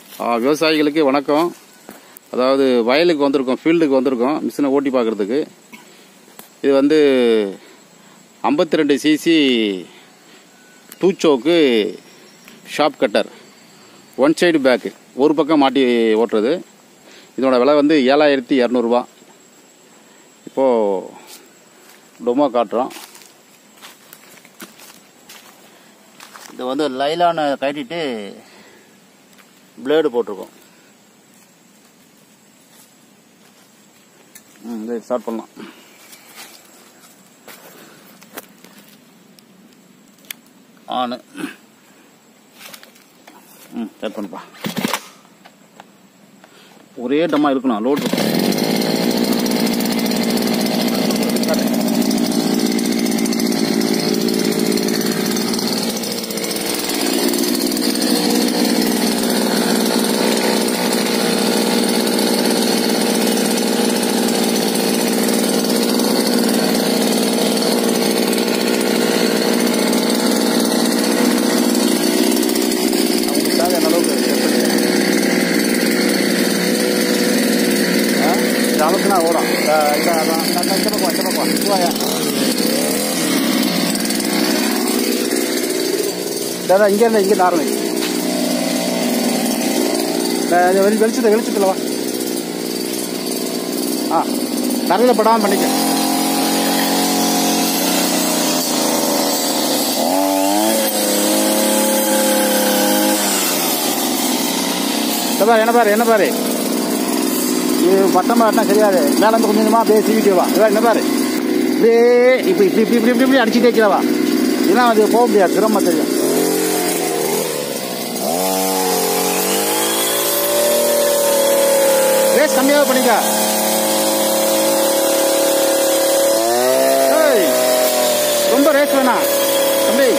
ஆ, விவசாயிகளுக்கு வணக்கம் அதாவது வயலுக்கு வந்திருக்கோம் ஃபீல்டுக்கு வந்திருக்கோம் மிஷினை ஓட்டி பார்க்குறதுக்கு இது வந்து ஐம்பத்தி ரெண்டு சிசி டூச்சோக்கு ஷாப் கட்டர் ஒன் சைடு பேக்கு ஒரு பக்கம் மாட்டி ஓட்டுறது இதோட விலை வந்து ஏழாயிரத்தி இரநூறுபா இப்போது டொமோ காட்டுறோம் இது வந்து லைலானை கட்டிட்டு பிளேடு போட்டிருக்கோம் ம் இதை ஸ்டார்ட் பண்ணலாம் ஆனு ம் ஸ்டார்ட் பண்ணுப்பா ஒரே டம்மா இருக்கணும் லோடு அவங்களுக்கு தேவையான அளவுக்கு set பண்ணிடுறேன். ஆ? இந்த அளவுக்கு நான் ஓடும் இந்த இந்த அதான், இந்த இந்த இந்த பக்கம் இந்த பக்கம் இதுவாயா இதான் இங்கே இருந்து இங்கே ஆரம்பி வெளி வெளிச்சத்தை வெளிச்சத்தில் வா ஆ தரையில் படாமல் பண்ணிக்க இந்த பாரு என்ன பாரு என்ன பாரு இது பட்டமாக வெட்டினா சரியாது மேலே இருந்து கொஞ்சம் கொஞ்சமாக அப்படியே சீவிட்டு வா இவா என்ன பாரு இப்படியே இப்படி இப்படி இப்படி இப்படி இப்படி இப்படி அடிச்சுட்டே இருக்கிறவா இதெல்லாம் அது போக முடியாது சிரமம் தெரியும் ரேஸ் கம்மியாக பண்ணிக்க ஏய், ரொம்ப ரேஸ் வேணாம் தம்பி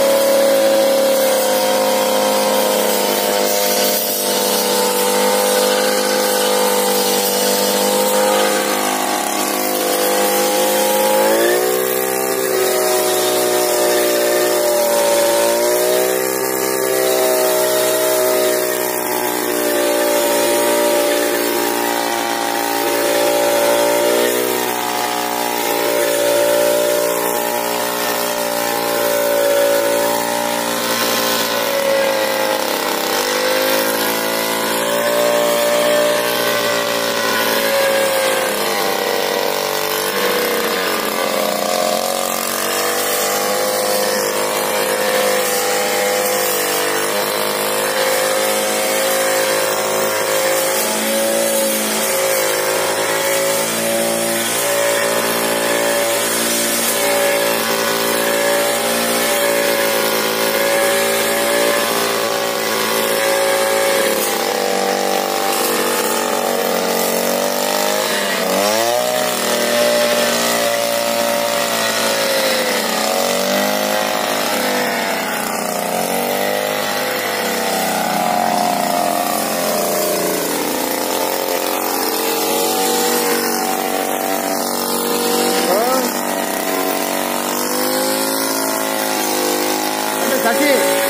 அந்த சசி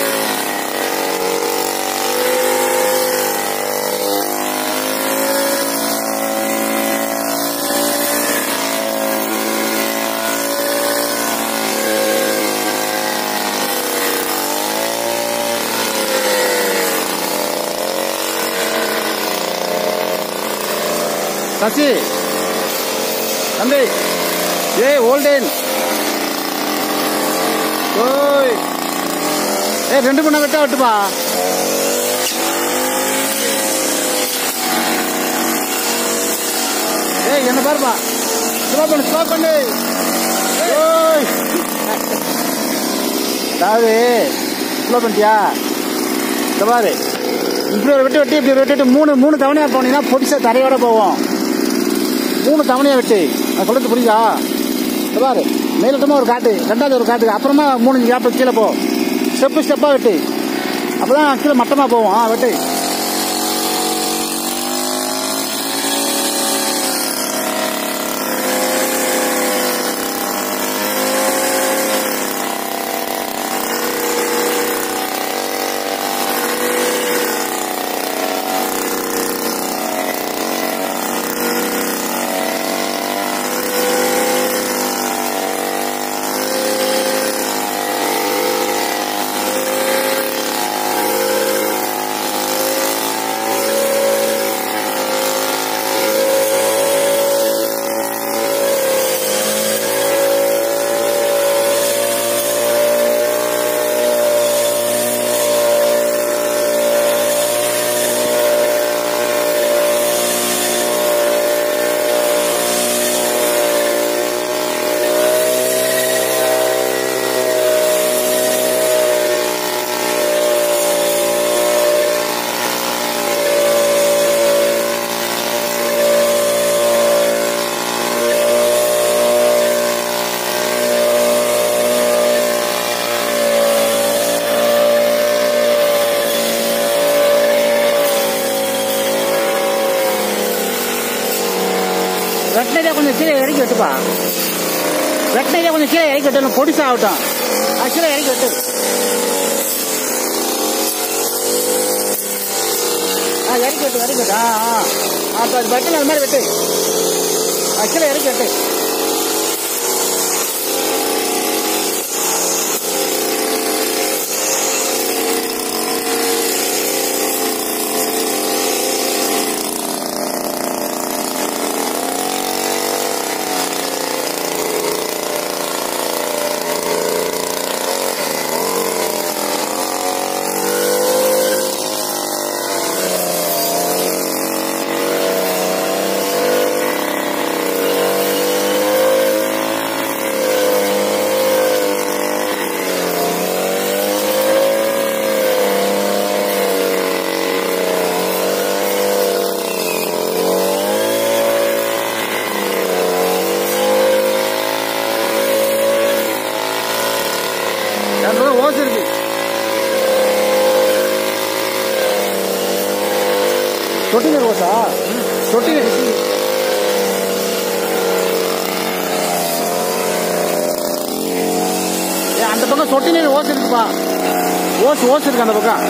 சசி தம்பி ஏய் ஓல்டேன் ஓய் ஏ ரெண்டு மணி வெட்டா வெட்டுப்பா ஏய் என்ன பாருப்பா ஸ்லோ பண்ணு ஸ்லோ பண்ணு ஓய் அதாவது ஸ்லோ பண்ணிட்டியா இந்த பாரு இப்படி ஒரு வெட்டு வெட்டி இப்படி ஒரு வெட்டி மூணு மூணு தவணையா போனீங்கன்னா பொடிசா தரையோட போவோம் மூணு தவணையா வெட்டு நான் சொல்றது புரியுதா இந்த பாரு மேலட்டமா ஒரு காட்டு ரெண்டாவது ஒரு காட்டு அப்புறமா மூணு கேப் கீழே போ ஸ்டெப்பு ஸ்டெப்பா வெட்டு அப்பதான் கீழே மட்டமா போவோம் ஆ வெட்டு வெட்டினதே கொஞ்சம் கீழே இறக்கி வெட்டுப்பா வெட்டினதே கொஞ்சம் கீழே இறக்கி வெட்டணும் பொடிசா ஆகட்டும் அது கீழே இறக்கி வெட்டு ஆ இறக்கி வெட்டு இறக்கி வெட்டு ஆ ஆ அப்போ அது வெட்டணும் அது மாதிரி வெட்டு அது கீழே இறக்கி வெட்டு ரெண்டு ரூபா ஓசு இருக்கு தொட்டினர் ஓசா தொட்டினர் ஏய், அந்த பக்கம் சொட்டி நீர் ஓசு இருக்குப்பா ஓசு ஓசு இருக்கு அந்த பக்கம்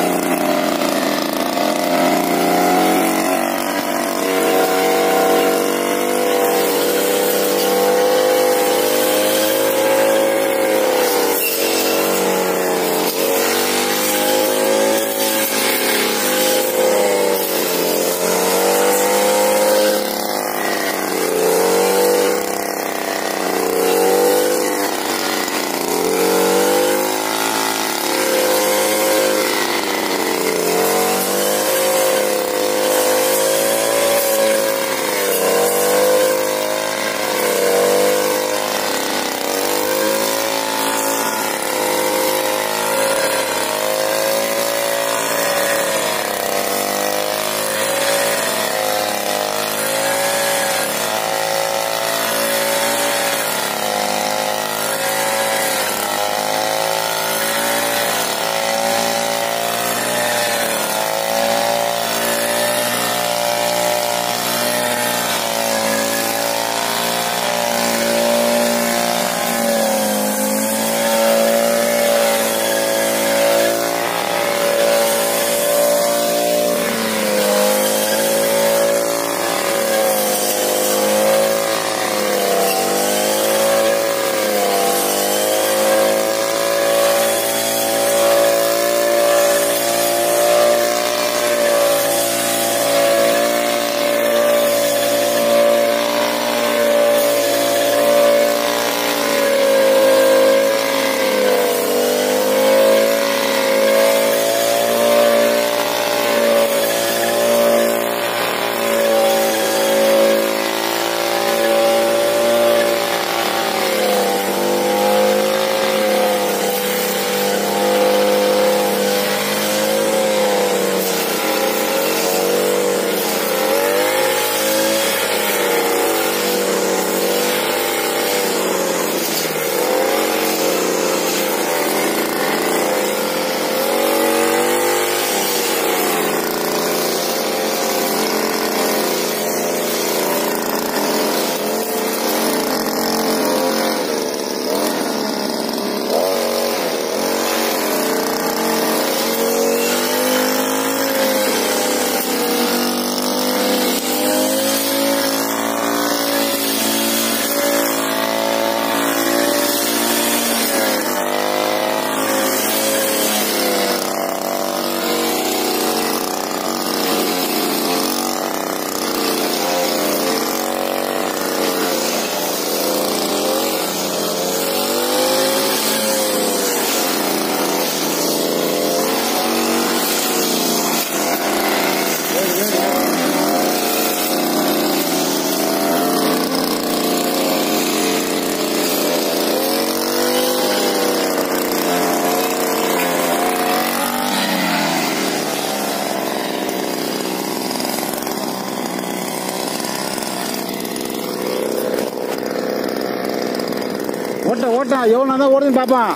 ஓட்ட ஓட்டம் எவ்வளோ நேரம் தான் ஓடுதுன்னு பார்ப்பான்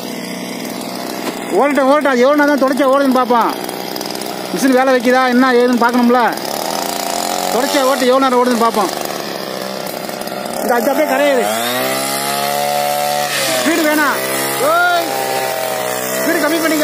ஓடட்டும் ஓடட்டும் எவ்வளோ நேரம் தான் தொடச்சா ஓடுதுன்னு பார்ப்பான் மிஷின் வேலை வைக்குதா என்ன ஏதுன்னு பார்க்கணும்ல தொடச்சா ஓட்ட எவ்வளோ நேரம் ஓடுதுன்னு பார்ப்போம் இது அது அப்படியே கரையுது ஸ்பீடு வேணாம் ஓய் ஸ்பீடு கம்மி பண்ணிக்க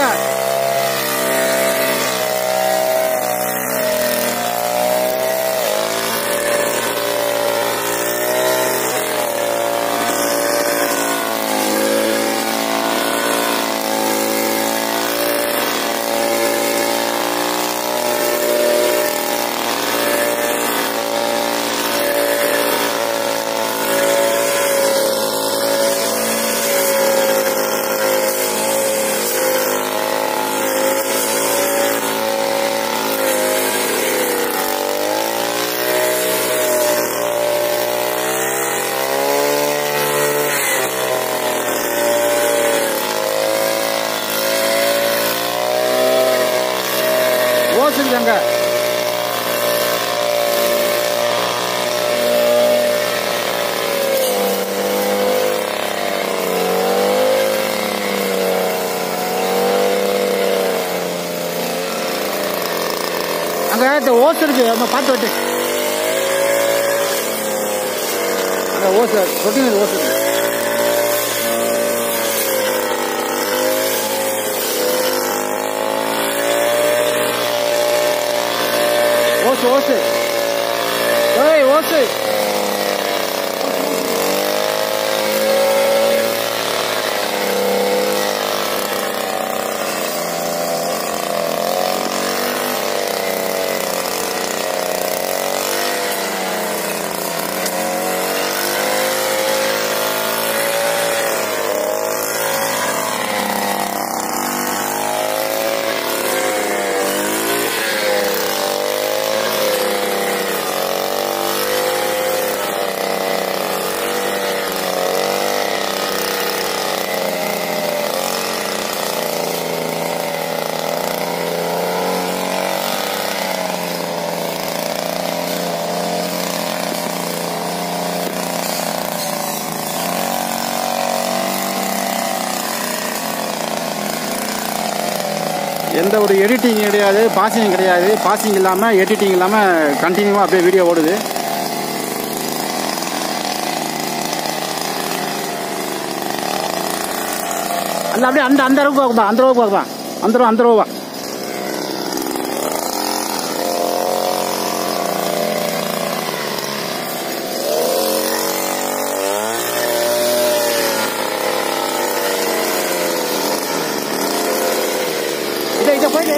ஓஸ் இருக்குங்க அங்க இந்த ஓஸ் இருக்கு நம்ம பார்த்து வெட்டு அங்க ஓஸ் ரொட்டீன் ஓஸ் இருக்கு ஓசு ஓசு ஏய் ஓசு எந்த ஒரு எடிட்டிங் கிடையாது பாசிங் கிடையாது பாசிங் இல்லாமல் எடிட்டிங் இல்லாமல் கண்டினியூவாக அப்படியே வீடியோ ஓடுது அல்ல அப்படியே அந்த அந்த அளவுக்கு வாக்குப்பா அந்த அளவுக்கு வாக்குப்பா அந்த ரூபா அந்த ரூபா இதை இதை போயிட்டு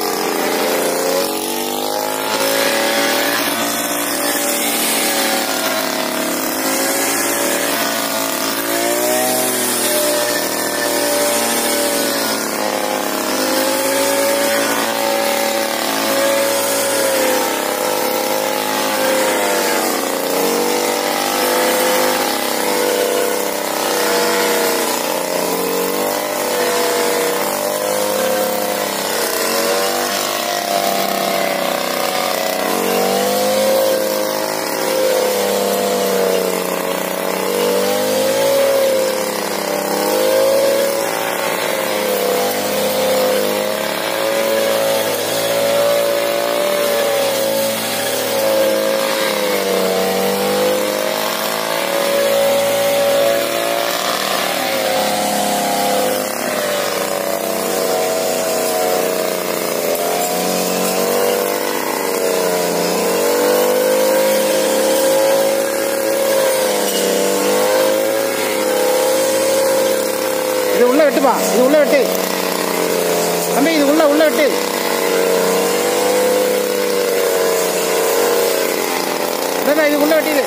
இது உள்ள வெட்டுப்பா இது உள்ள வெட்டு தம்பி இது உள்ள உள்ள வெட்டு இல்ல, இது உள்ள வெட்டிடு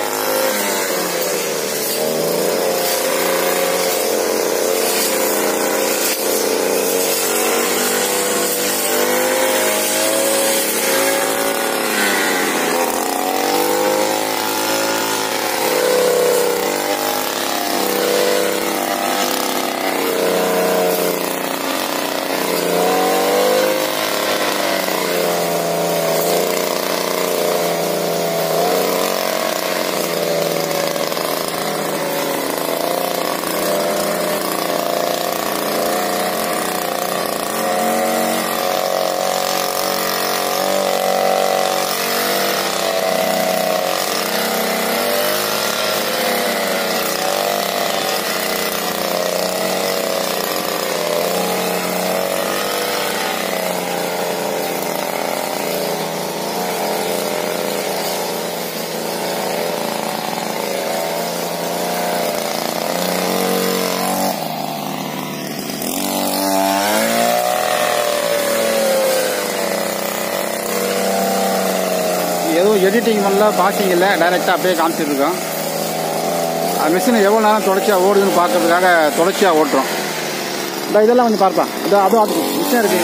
எதுவும் எடிட்டிங் பண்ணல பாசிங் இல்லை டைரெக்டாக அப்படியே காமிச்சிட்டு இருக்கோம் அது மிஷின் எவ்வளோ நேரம் தொடர்ச்சியாக ஓடுதுன்னு பார்க்கறதுக்காக தொடர்ச்சியாக ஓட்டுறோம் இந்த இதெல்லாம் கொஞ்சம் பார்ப்பா இதோ அதுவும் அது மிஷின் இருக்கு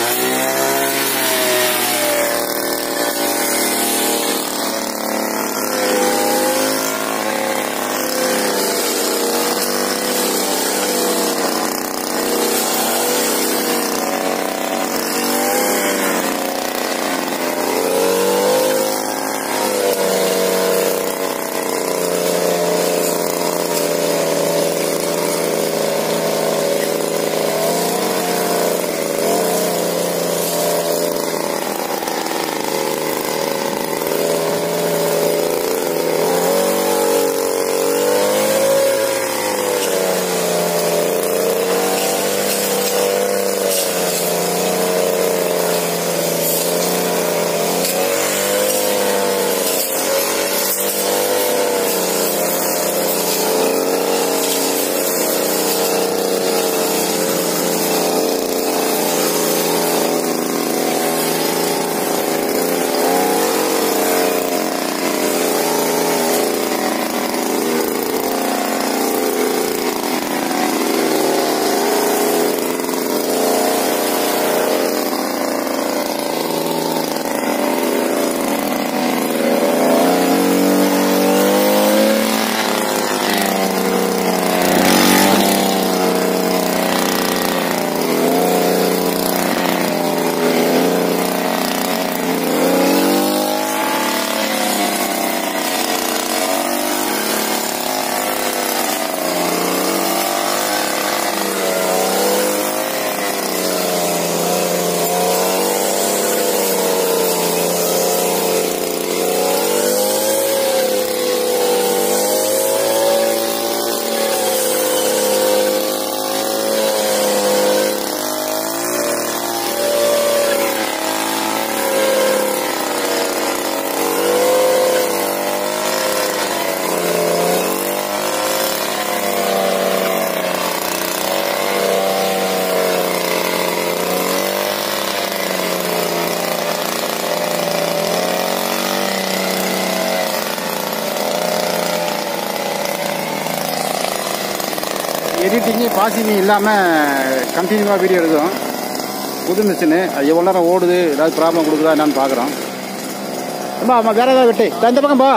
எடிட்டிங்கு பாசிங் இல்லாமல் கண்டினியூவாக வீடியோ எடுக்கிறோம் புது மிஷினு அது எவ்வளோ நேரம் ஓடுது ஏதாவது ப்ராப்ளம் கொடுக்குதா என்னன்னு பார்க்குறோம் அம்மா அம்மா வேறு ஏதாவது வெட்டு இந்த பக்கம் போ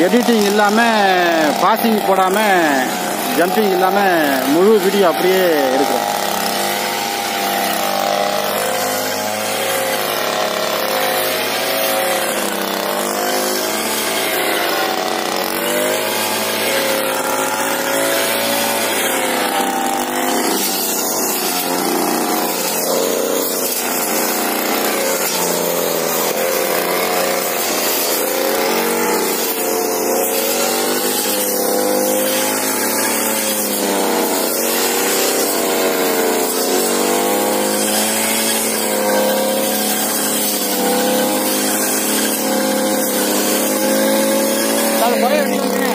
எடிட்டிங் இல்லாமல் பாசிங் போடாமல் ஜம்பிங் இல்லாமல் முழு வீடியோ அப்படியே இருக்கும் அது குறைய வெட்டிக்கோங்க.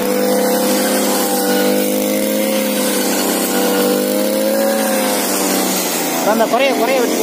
அந்த குறைய குறைய வெட்டிக்கோ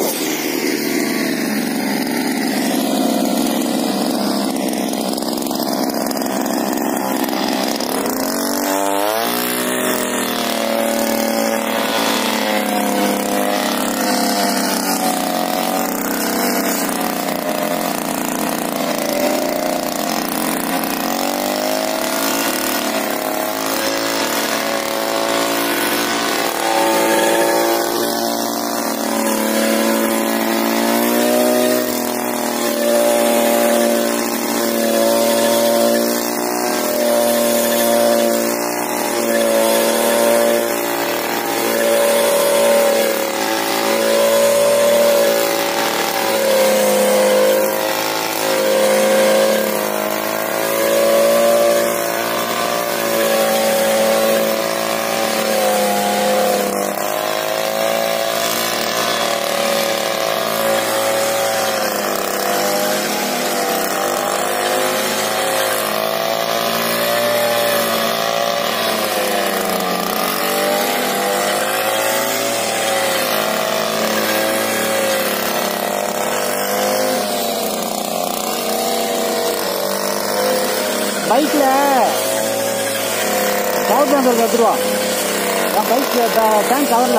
பைக்ல பவர் பேங்க் ஒரு பத்து ரூபா என் பைக் டேங்க் கவர்ல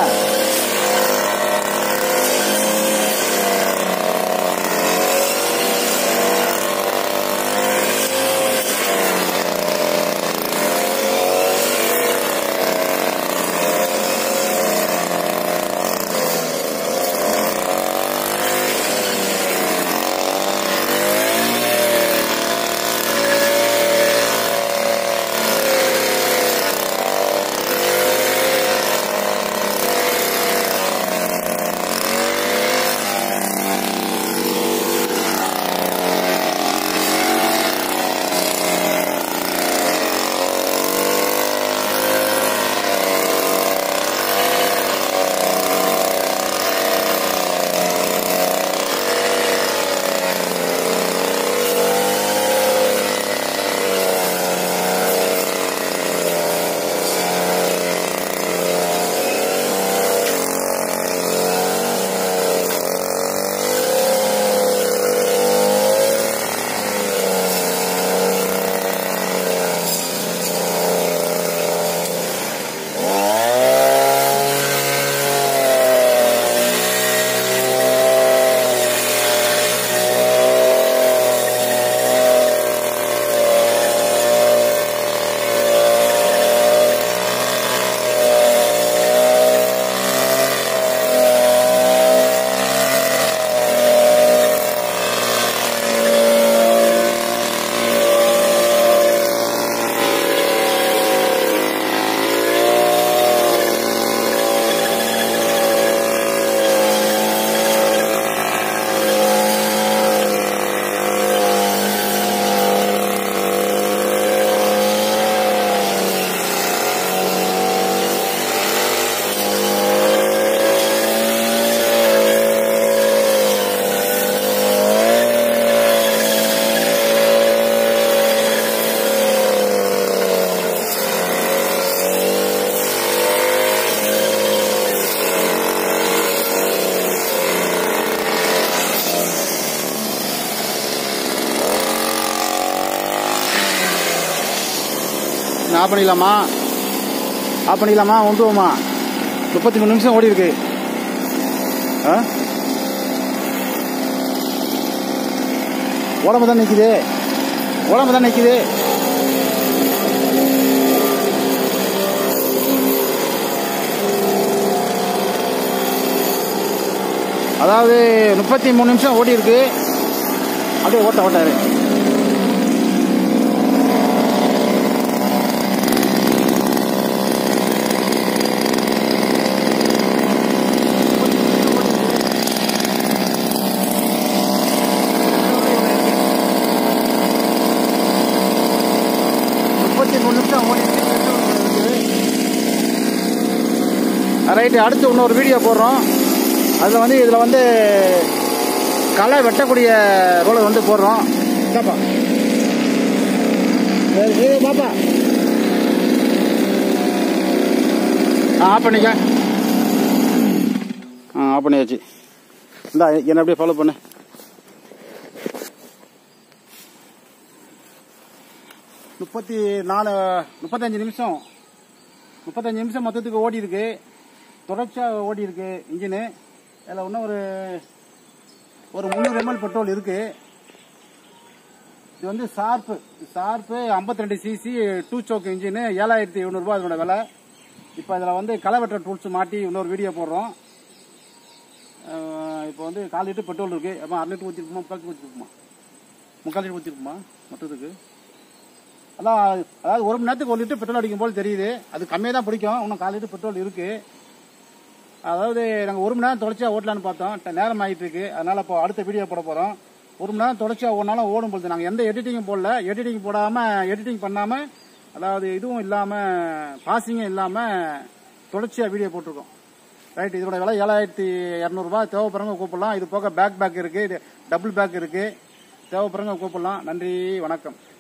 ஆஃப் பண்ணிக்கலாமா ஆஃப் பண்ணிக்கலாமா ஒன்றுவோமா முப்பத்தி மூணு நிமிஷம் ஓடி இருக்கு ஆ உடம்பு தான் நிற்குது உடம்பு தான் நிற்குது அதாவது முப்பத்தி மூணு நிமிஷம் ஓடி இருக்கு அப்படியே ஓட்ட ஓட்டாரு முப்பத்தி மூணு நிமிஷம் ஓடி ரைட்டு அடுத்து இன்னொரு வீடியோ போடுறோம் அதில் வந்து இதில் வந்து களை வெட்டக்கூடிய ரோலர் வந்து போடுறோம் இந்தாப்பா சரி ஏய் பாப்பா ஆ ஆஃப் பண்ணிக்க ஆ ஆஃப் பண்ணியாச்சு இந்தா என்ன அப்படியே ஃபாலோ பண்ணு முப்பத்தி நாலு முப்பத்தஞ்சு நிமிஷம் முப்பத்தஞ்சு நிமிஷம் மொத்தத்துக்கு ஓடி இருக்கு தொடர்ச்சியாக ஓடி இருக்கு இன்ஜினு அதில் இன்னும் ஒரு ஒரு முந்நூறு எம்எல் பெட்ரோல் இருக்கு இது வந்து ஷார்ப்பு ஷார்ப்பு 52 ரெண்டு சிசி டூ சோக் இன்ஜினு ஏழாயிரத்தி எழுநூறுபா அதோட விலை இப்போ அதில் வந்து களை வெட்டுற டூல்ஸ் மாட்டி இன்னொரு வீடியோ போடுறோம் அஹ் இப்போ வந்து கால் லிட்டர் பெட்ரோல் இருக்கு அப்போ அரை லிட்டர் ஊற்றிருக்குமா முக்கால் லிட்டர் ஊற்றிருக்குமா முக்கால் லிட்டர் ஊற்றிருக்குமா மொத்தத்துக்கு அதான் அதாவது ஒரு மணி நேரத்துக்கு ஒரு லிட்டர் பெட்ரோல் அடிக்கும் போல் தெரியுது அது கம்மியாக தான் பிடிக்கும் இன்னும் கால் லிட்டர் பெட்ரோல் இருக்கு அதாவது நாங்கள் ஒரு மணி நேரம் தொடர்ச்சியாக ஓட்டலான்னு பார்த்தோம் ட- நேரம் ஆகிட்டு இருக்கு அதனால இப்போ அடுத்த வீடியோ போட போகிறோம் ஒரு மணி நேரம் தொடர்ச்சியாக ஓடினாலும் ஓடும் பொழுது நாங்கள் எந்த எடிட்டிங்கும் போடல எடிட்டிங் போடாமல் எடிட்டிங் பண்ணாமல் அதாவது இதுவும் இல்லாமல் பாசிங்கும் இல்லாமல் தொடர்ச்சியாக வீடியோ போட்டிருக்கோம் ரைட் இதோட விலை ஏழாயிரத்தி இரநூறுபா தேவைப்படுறவங்க கூப்பிடலாம் இது போக பேக் பேக் இருக்குது இது டபுள் பேக் இருக்குது தேவைப்படுறவங்க கூப்பிடலாம் நன்றி வணக்கம்